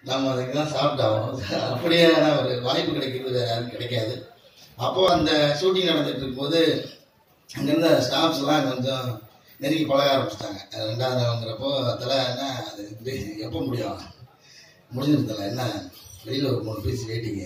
நம்ம அதுக்கு தான் சாப்பிட்டாகணும் அப்படியான ஒரு வாய்ப்பு கிடைக்கிறது வேற யாரும் கிடைக்காது அப்போ அந்த ஷூட்டிங் நடந்துட்டு இருக்கும்போது அங்கேருந்த ஸ்டாஃப்ஸ் எல்லாம் கொஞ்சம் நெருங்கி பழக ஆரம்பிச்சிட்டாங்க ரெண்டாவது நாளுங்கிறப்போ தலை என்ன அது இது எப்போ முடியும் முடிஞ்சிருந்தல என்ன வெளியில் ஒரு மூணு பீஸ் வெயிட்டிங்க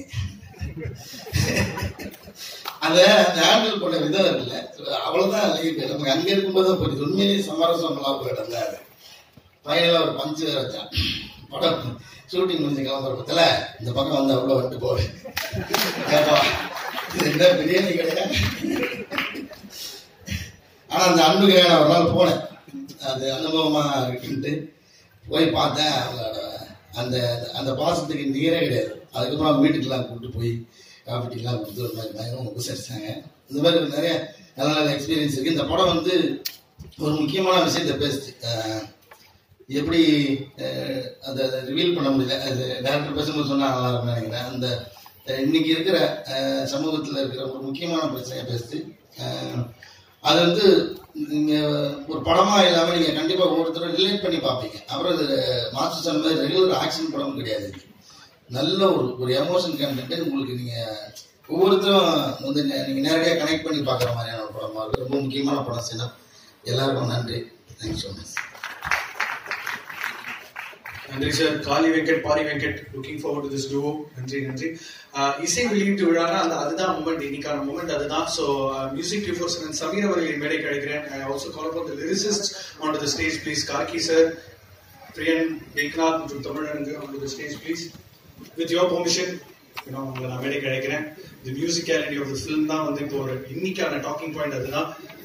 அதை ஹேண்டில் பண்ண விதம் இருக்குல்ல அவ்வளோதான் லைஃப் நமக்கு அங்கே இருக்கும்போது போயிடுது உண்மையிலேயே சமரசமெல்லாம் போயிட்டு அது ஃபைனலாக ஒரு பஞ்சு வேற வச்சான் படம் ஷூட்டிங் முடிஞ்சு கிளம்புற பத்தில் இந்த பக்கம் வந்து அவ்வளோ வந்துட்டு போவேன் கேப்பா இது என்ன பிரியாணி கிடையாது ஆனால் அந்த அன்புக்கு நான் ஒரு நாள் போனேன் அது அனுபவமாக இருக்குன்ட்டு போய் பார்த்தேன் அவங்களோட அந்த அந்த பாசத்துக்கு நீரே கிடையாது அதுக்கப்புறம் அவங்க வீட்டுக்கெல்லாம் கூப்பிட்டு போய் காஃபி டீலாம் கொடுத்து ஒரு மாதிரி பயங்கரம் உபசரிச்சாங்க இந்த மாதிரி நிறைய நல்ல நல்ல எக்ஸ்பீரியன்ஸ் இருக்குது இந்த படம் வந்து ஒரு முக்கியமான விஷயத்தை பேசுது அஹ் எப்படி அஹ், அதை ரிவீல் பண்ண முடியல அது டேரக்டர் பேசும்போது சொன்னா நல்லா இருக்கும்னு நினைக்கிறேன் அந்த அஹ், இன்னைக்கு இருக்கிற அஹ், சமூகத்துல இருக்கிற ஒரு முக்கியமான பிரச்சனையை பேசுது அஹ், அது வந்து நீங்க ஒரு படமா இல்லாம நீங்க கண்டிப்பா ஒவ்வொருத்தரும் ரிலேட் பண்ணி பார்ப்பீங்க அப்புறம் இது மாஸ்டர் சொன்ன மாதிரி ரெகுலர் ஆக்ஷன் படம் கிடையாது இது. நல்ல ஒரு ஒரு எமோஷன் கண்டென்ட் உங்களுக்கு நீங்க ஒவ்வொருத்தரும் வந்து நே- நீங்க நேரடியாக கனெக்ட் பண்ணி பார்க்குற மாதிரியான ஒரு படமா இருக்கு ரொம்ப முக்கியமான படம் சின்ன எல்லாருக்கும் நன்றி தேங்க்யூ ஸோ மச் நன்றி sir Kali Venkat Pari Venkat looking forward to this too நன்றி நன்றி ஆஹ் இசை வெளியீட்டு விழானா அந்த அதுதான் மூமெண்ட் இன்னைக்கான மூமெண்ட் அதுதான் ஸோ மியூசிக் ரிஃபோர்ஸ் சமீர் அவர்களின் மேடை கிடைக்கிறேன் I also call up the lyricist on to the stage please Karky sir Priyan Eknath மற்றும் தமிழனுக்கு on to the stage please with your permission you know, உங்களை நான் மேடை கிடைக்கிறேன் the musicality of the film தான் வந்து இப்போ ஒரு இன்னைக்கான டாக்கிங் பாயிண்ட் அதுதான்